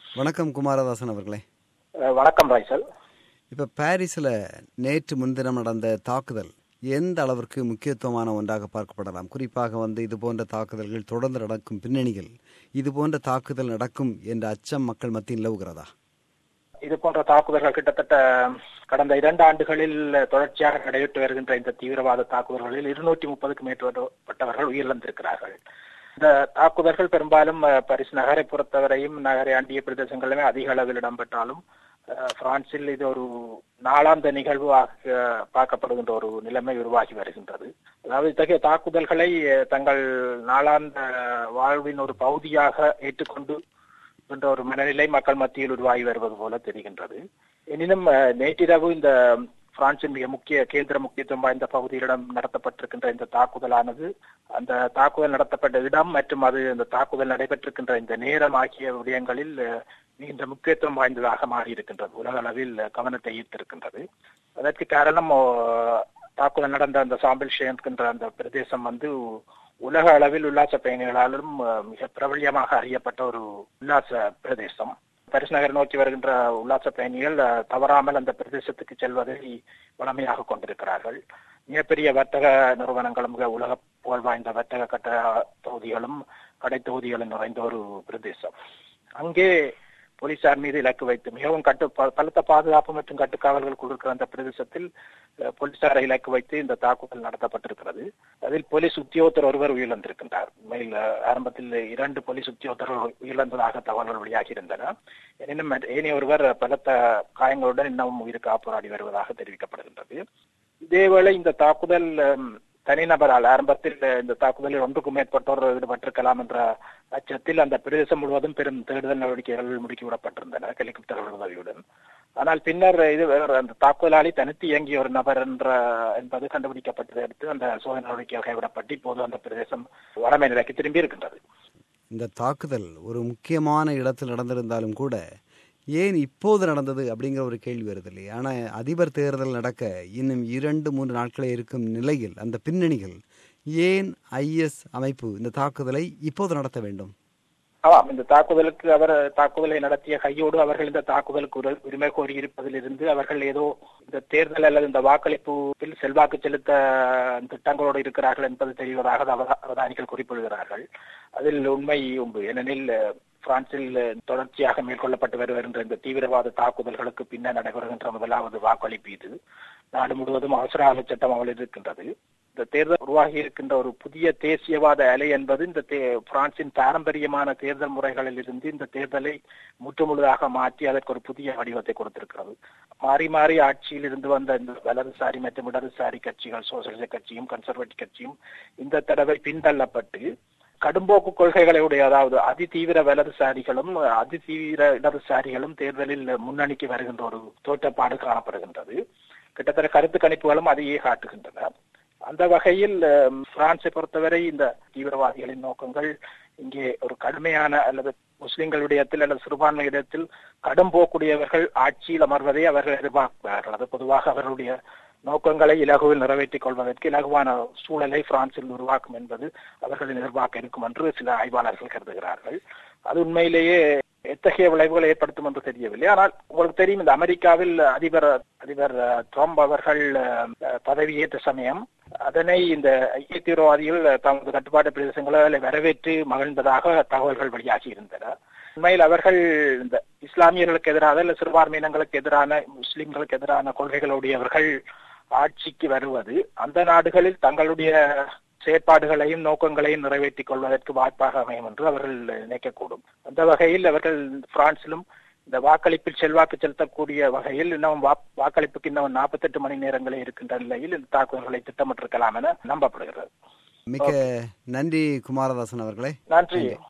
வணக்கம் குமாரதாசன் அவர்களே அஹ் வணக்கம் ராய்சல் இப்போ பாரிஸில் நேற்று முன்தினம் நடந்த தாக்குதல் எந்த அளவிற்கு முக்கியத்துவமான ஒன்றாக பார்க்கப்படலாம் குறிப்பாக வந்து இது போன்ற தாக்குதல்கள் தொடர்ந்து நடக்கும் பின்னணியில் இது போன்ற தாக்குதல் நடக்கும் என்ற அச்சம் மக்கள் மத்தியில் நிலவுகிறதா இது போன்ற தாக்குதல்கள் கிட்டத்தட்ட கடந்த இரண்டு ஆண்டுகளில் தொடர்ச்சியாக நடைபெற்று வருகின்ற இந்த தீவிரவாத தாக்குதல்களில் இருநூற்றி முப்பதுக்கும் மேற்பட்டவர்கள் உயிரிழந்திருக்கிறார்கள் இந்த தாக்குதல்கள் பெரும்பாலும் அஹ், பாரிஸ் நகரை பொறுத்தவரையும் நகரை அண்டிய பிரதேசங்களிலுமே அதிக அளவில் இடம்பெற்றாலும் அஹ், பிரான்சில் இது ஒரு நாளாந்த நிகழ்வாக பார்க்கப்படுகின்ற ஒரு நிலைமை உருவாகி வருகின்றது அதாவது இத்தகைய தாக்குதல்களை அஹ், தங்கள் நாளாந்த வாழ்வின் ஒரு பகுதியாக ஏற்றுக்கொண்டு என்ற ஒரு மனநிலை மக்கள் மத்தியில் உருவாகி வருவது போல தெரிகின்றது எனினும் அஹ், நேற்றிரவு இந்த பிரான்சின் மிக முக்கிய கேந்திர முக்கியத்துவம் வாய்ந்த பகுதிகளிடம் நடத்தப்பட்டிருக்கின்ற இந்த தாக்குதலானது அந்த தாக்குதல் நடத்தப்பட்ட இடம் மற்றும் அது இந்த தாக்குதல் நடைபெற்றிருக்கின்ற இந்த நேரம் ஆகிய விடயங்களில் அஹ், மிகுந்த முக்கியத்துவம் வாய்ந்ததாக மாறி இருக்கின்றது உலக அளவில் கவனத்தை ஈர்த்திருக்கின்றது அதற்கு காரணம் அஹ், தாக்குதல் நடந்த அந்த சாம்பிள்ஷே என்கின்ற அந்த பிரதேசம் வந்து உலக அளவில் உல்லாச பயணிகளாலும் அஹ், மிக பிரபல்யமாக அறியப்பட்ட ஒரு உல்லாச பிரதேசம் பரிசு நகர் நோக்கி வருகின்ற உல்லாச பயணிகள் அஹ், தவறாமல் அந்த பிரதேசத்துக்கு செல்வதை வளமையாக கொண்டிருக்கிறார்கள் மிகப்பெரிய வர்த்தக நிறுவனங்களும் மிக உலக புகழ் வாய்ந்த வர்த்தக கட்ட தொகுதிகளும் கடை தொகுதிகளும் நிறைந்த ஒரு பிரதேசம் அங்கே போலீசார் மீது இலக்கு வைத்து மிகவும் கட்டு ப- பலத்த பாதுகாப்பு மற்றும் கட்டுக்காவல்கள் கொடுக்கிற அந்த பிரதேசத்தில் அஹ், போலீசாரை இலக்கு வைத்து இந்த தாக்குதல் நடத்தப்பட்டிருக்கிறது அதில் போலீஸ் உத்தியோகத்தர் ஒருவர் உயிரிழந்திருக்கின்றார் உண்மையில் அஹ், ஆரம்பத்தில் இரண்டு போலீஸ் உத்தியோகத்தர்கள் உயிரிழந்ததாக தகவல்கள் வெளியாகி இருந்தன எனினும் மற்ற- ஏனைய ஒருவர் பலத்த காயங்களுடன் இன்னமும் உயிருக்கு போராடி வருவதாக தெரிவிக்கப்படுகின்றது இதேவேளை இந்த தாக்குதல் ஹம், தனிநபரால் ஆரம்பத்தில் இந்த தாக்குதலில் ஒன்றுக்கும் மேற்பட்டோர் ஈடுபட்டிருக்கலாம் என்ற அச்சத்தில் அந்த பிரதேசம் முழுவதும் பெரும் தேடுதல் நடவடிக்கைகள் முடுக்கிவிடப்பட்டிருந்தன ஹெலிகாப்டர்கள் உதவியுடன் ஆனால் பின்னர் இது வேற அந்த தாக்குதலாளி தனித்து இயங்கிய ஒரு நபர் என்ற என்பது கண்டுபிடிக்கப்பட்டதை அடுத்து அந்த சோதனை நடவடிக்கைகள் கைவிடப்பட்டு இப்போது அந்த பிரதேசம் வடமை நிலைக்கு திரும்பி இருக்கின்றது இந்த தாக்குதல் ஒரு முக்கியமான இடத்தில் நடந்திருந்தாலும் கூட ஏன் இப்போது நடந்தது அப்படிங்கிற ஒரு கேள்வி வருது இல்லையா ஆனால் அதிபர் தேர்தல் நடக்க இன்னும் இரண்டு மூன்று நாட்களே இருக்கும் நிலையில் அந்த பின்னணிகள் ஏன் ஐஎஸ் அமைப்பு இந்த தாக்குதலை இப்போது நடத்த வேண்டும் ஆமாம் இந்த தாக்குதலுக்கு அவர் தாக்குதலை நடத்திய கையோடு அவர்கள் இந்த தாக்குதலுக்கு உரி- உரிமை கோரி இருப்பதிலிருந்து அவர்கள் ஏதோ இந்த தேர்தல் அல்லது இந்த வாக்களிப்பில் செல்வாக்கு செலுத்த திட்டங்களோடு இருக்கிறார்கள் என்பது தெரிவதாக அவதா- அவதானிகள் குறிப்பிடுகிறார்கள் அதில் உண்மை உண்டு ஏனெனில் அஹ், பிரான்சில் அஹ், தொடர்ச்சியாக மேற்கொள்ளப்பட்டு வருகின்ற இந்த தீவிரவாத தாக்குதல்களுக்கு பின்னர் நடைபெறுகின்ற முதலாவது வாக்களிப்பு இது நாடு முழுவதும் அவசர கால சட்டம் அமலில் இருக்கின்றது இந்த தேர்தல் உருவாகி இருக்கின்ற ஒரு புதிய தேசியவாத அலை என்பது இந்த தே- பிரான்சின் பாரம்பரியமான தேர்தல் முறைகளில் இருந்து இந்த தேர்தலை முற்றுமுழுதாக மாற்றி அதற்கு ஒரு புதிய வடிவத்தை கொடுத்திருக்கிறது மாறி மாறி ஆட்சியில் இருந்து வந்த இந்த வலதுசாரி மற்றும் இடதுசாரி கட்சிகள் சோசியலிச கட்சியும் கன்சர்வேட்டிவ் கட்சியும் இந்த தடவை பின்தள்ளப்பட்டு கடும்போக்கு கொள்கைகளை உடைய அதாவது அதிதீவிர வலதுசாரிகளும் அதிதீவிர இடதுசாரிகளும் தேர்தலில் முன்னணிக்கு வருகின்ற ஒரு தோற்றப்பாடு காணப்படுகின்றது கிட்டத்தட்ட கருத்து கணிப்புகளும் அதையே காட்டுகின்றன அந்த வகையில் அஹ், பிரான்சை பொறுத்தவரை இந்த தீவிரவாதிகளின் நோக்கங்கள் இங்கே ஒரு கடுமையான அல்லது முஸ்லிம்கள் விடயத்தில் அல்லது சிறுபான்மை இடத்தில் கடும் போக்குடையவர்கள் ஆட்சியில் அமர்வதை அவர்கள் எதிர்பார்க்கிறார்கள் அது பொதுவாக அவர்களுடைய நோக்கங்களை இலகுவில் நிறைவேற்றிக் கொள்வதற்கு இலகுவான சூழலை பிரான்சில் உருவாக்கும் என்பது அவர்களின் எதிர்பார்க்க இருக்கும் என்று சில ஆய்வாளர்கள் கருதுகிறார்கள் அது உண்மையிலேயே எத்தகைய விளைவுகளை ஏற்படுத்தும் என்று தெரியவில்லை ஆனால் உங்களுக்கு தெரியும் இந்த அமெரிக்காவில் அதிபர் அதிபர் அஹ், ட்ரம்ப் அவர்கள் அஹ், பதவியேற்ற சமயம் அதனை இந்த ஐக்கிய தீவிரவாதிகள் தமது கட்டுப்பாட்டு பிரதேசங்களை வரவேற்று மகிழ்ந்ததாக தகவல்கள் வெளியாகி இருந்தன உண்மையில் அவர்கள் இந்த இஸ்லாமியர்களுக்கு எதிரான இல்ல சிறுபான்மையினங்களுக்கு எதிரான முஸ்லிம்களுக்கு எதிரான கொள்கைகளுடையவர்கள் ஆட்சிக்கு வருவது அந்த நாடுகளில் தங்களுடைய செயற்பாடுகளையும் நோக்கங்களையும் நிறைவேற்றிக் கொள்வதற்கு வாய்ப்பாக அமையும் என்று அவர்கள் நினைக்கக்கூடும் அந்த வகையில் அவர்கள் பிரான்சிலும் இந்த வாக்களிப்பில் செல்வாக்கு செலுத்தக்கூடிய வகையில் இன்னும் வா- வாக்களிப்புக்கு இன்னும் நாற்பத்தெட்டு மணி நேரங்களே இருக்கின்ற நிலையில் இந்த தாக்குதல்களை திட்டமிட்டிருக்கலாம் என நம்பப்படுகிறது மிக்க நன்றி குமாரதாசன் அவர்களே நன்றி